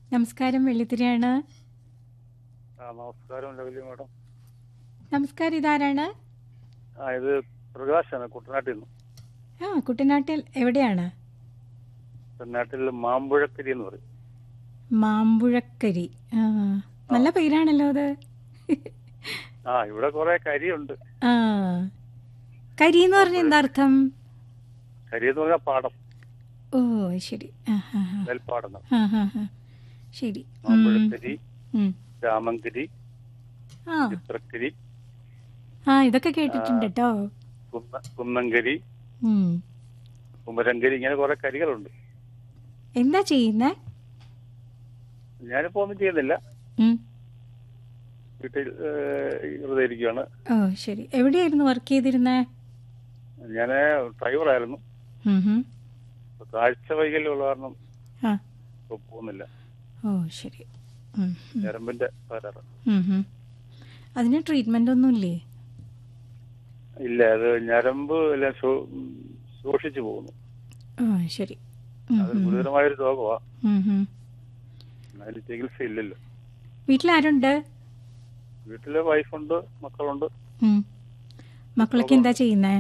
നമസ്കാരം വെള്ളിത്തിരിയാണ് ആ നമസ്കാരം ലവലി മാഡം നമസ്കാരം ഇതാരാണ് ആ ഇത് പ്രകാശാണ് കുട്ടനാട്ടിൽ നിന്ന് ആ കുട്ടനാട്ടിൽ എവിടെയാണ് കുട്ടനാട്ടിൽ മാമ്പുഴക്കരി എന്ന് പറയും മാമ്പുഴക്കരി ആ നല്ല പേരാണല്ലോ അത് ആ ഇവിടെ കുറെ കരിയുണ്ട് ആ കരി എന്ന് പറഞ്ഞ എന്താ അർത്ഥം കരി എന്ന് പറഞ്ഞാൽ പാടം ഓ ശരി ആ ഹാ ഹാ നെൽപ്പാടങ്ങൾ ആ ഹാ ഹാ ശരി ഉം, മാമ്പുഴക്കരി ഉം. രാമങ്കരി ആ ചിത്രക്കരി ആ ഇതൊക്കെ കേട്ടിട്ടുണ്ട് കേട്ടോ കുന്ന കുന്നങ്കരി ഉം. കുമരങ്കരി ഇങ്ങനെ കുറെ കരികളുണ്ട് എന്താ ചെയ്യുന്നേ ഞാനിപ്പോ ഒന്നും ചെയ്യുന്നില്ല ഉം. വീട്ടിൽ ഏഹ്, വെറുതെ ഇരിക്കുകയാണ് ഓ ശരി എവിടെയായിരുന്നു വർക്ക് ചെയ്തിരുന്നേ ഞാൻ ഡ്രൈവറായിരുന്നു ഉം ഹും. ഇപ്പൊ കാഴ്ച വൈകല്യമുള്ള കാരണം ആ ഇപ്പൊ പോകുന്നില്ല ഓ ശരി ഉം, ഉം. ഞരമ്പിന്റെ തകരാറ് ഉം ഹും. അതിന് ട്രീറ്റ്മെന്റ് ഒന്നുമില്ലേ ഇല്ല അത് ഞരമ്പ് എല്ലാം ശോ- ഉം, ശോഷിച്ചു പോകുന്നു ആ ശരി ഉം, അത് ഉം, ഗുരുതരമായൊരു രോഗമാ ഉം, ഉം. അതിന് ചികിത്സ ഇല്ലല്ലോ വീട്ടിലാരുണ്ട് വീട്ടില് വൈഫുണ്ട് മക്കളുണ്ട് ഉം. മക്കളൊക്കെ എന്താ ചെയ്യുന്നേ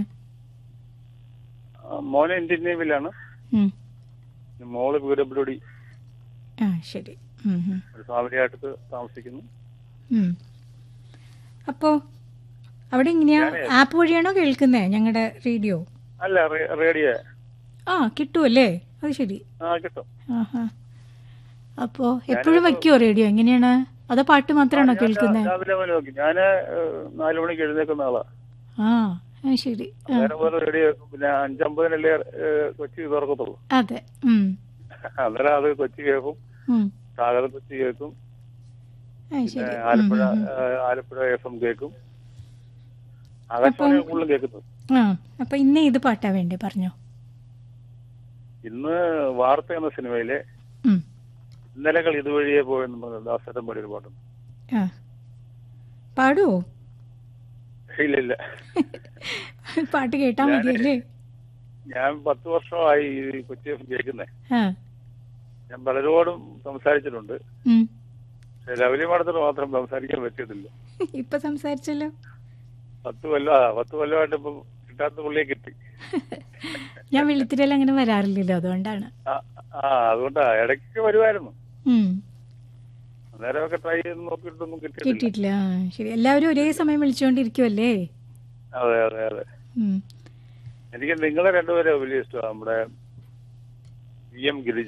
ആ, മോനെ ഇന്ത്യൻ നേവിയിലാണ് ഉം. മോള് പി ഡബ്ല്യു ഡി ആ ശരി ഉം, ഉം. ഒരു ഫാമിലിയായിട്ട് താമസിക്കുന്നു ഉം. അപ്പോ അവിടെ എങ്ങനെയാ ഞാനേ- ആപ്പ് വഴിയാണോ കേൾക്കുന്നേ ഞങ്ങളുടെ റേഡിയോ അല്ല റേ- റേഡിയോ ആ കിട്ടുമല്ലേ അത് ശരി ആ കിട്ടും ആഹാ അപ്പോ എപ്പോഴും വെക്കുവോ റേഡിയോ എങ്ങനെയാണ് അതോ പാട്ട് മാത്രമാണോ ഞാൻ കേൾക്കുന്നേ രാ- രാവിലെ പോലെ നോക്കി ഞാന് ഏഹ്, നാല് മണിക്ക് എഴുന്നേക്കുന്ന ആളാ ആ ആ, ശരി ആ, നേരെ പോലെ റേഡിയോ വെക്കും പിന്നെ അഞ്ചമ്പതിനല്ലേ ഏഹ്, കൊച്ചി തുറക്കത്തുള്ളൂ അതെ ഉം, അന്നേരം അത് കൊച്ചി കേൾക്കും ഉം. സാഗരം കൊച്ചി കേൾക്കും ആ ശരി പിന്നെ ഉം, ആലപ്പുഴ ഉം, ഉം. ഏഹ്, ആലപ്പുഴ എഫ് എം കേൾക്കും ആകാശവാണി കൂടുതലും കേൾക്കുന്നത് ആ അപ്പൊ ഇന്ന് ഏത് പാട്ടാ വേണ്ടേ പറഞ്ഞോ ഇന്ന് വാർത്ത എന്ന സിനിമയിലെ ഉം. ഇന്നലകൾ ഇതുവഴിയെ പോയെന്ന് പറഞ്ഞ ദാസരം പാടിയൊരു പാട്ടുണ്ട് ആ പാടുവോ ഇല്ല ഇല്ല പാട്ട് കേട്ടാ മതിയല്ലേ ഞാൻ പത്ത് വർഷമായി ഈ കൊച്ചി എഫ് കേൾക്കുന്നേ ആ ഞാൻ പലരോടും സംസാരിച്ചിട്ടുണ്ട് ഉം. പക്ഷെ ലവലി മാഡത്തിന് മാത്രം സംസാരിക്കാൻ പറ്റിയതില്ല ഇപ്പൊ സംസാരിച്ചല്ലോ പത്ത് കൊല്ലം ആ പത്ത് കൊല്ലമായിട്ട് ഇപ്പം കിട്ടാത്ത പുള്ളിയെ കിട്ടി ഞാൻ വെളുത്തിരയിൽ അങ്ങനെ വരാറില്ലല്ലോ അതുകൊണ്ടാണ് ആ ആ അതുകൊണ്ടാ ഇടയ്ക്ക് വരുമായിരുന്നു ഉം. അന്നേരമൊക്കെ ട്രൈ ചെയ്ത് നോക്കിയിട്ടൊന്നും കിട്ടിയിട്ടില്ല കിട്ടിയിട്ടില്ല ആ, ശരി എല്ലാവരും ഒരേ സമയം വിളിച്ചുകൊണ്ടിരിക്കുവല്ലേ അതെ അതെ അതെ ഉം. എനിക്ക് നിങ്ങളെ രണ്ടുപേരെ വലിയ ഇഷ്ടമാണ് നമ്മുടെ V M Girija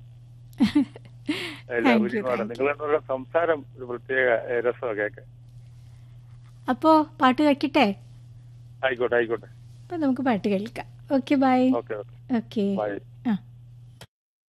Thank you, lovely madam thank you. നിങ്ങൾ രണ്ടുപേരുടെ സംസാരം ഒരു പ്രത്യേക ഏ, രസമാണ് കേൾക്കാൻ അപ്പോ പാട്ട് വെക്കട്ടെ ആയിക്കോട്ടെ ആയിക്കോട്ടെ അപ്പൊ നമുക്ക് പാട്ട് കേൾക്കാം okay bye okay okay okay by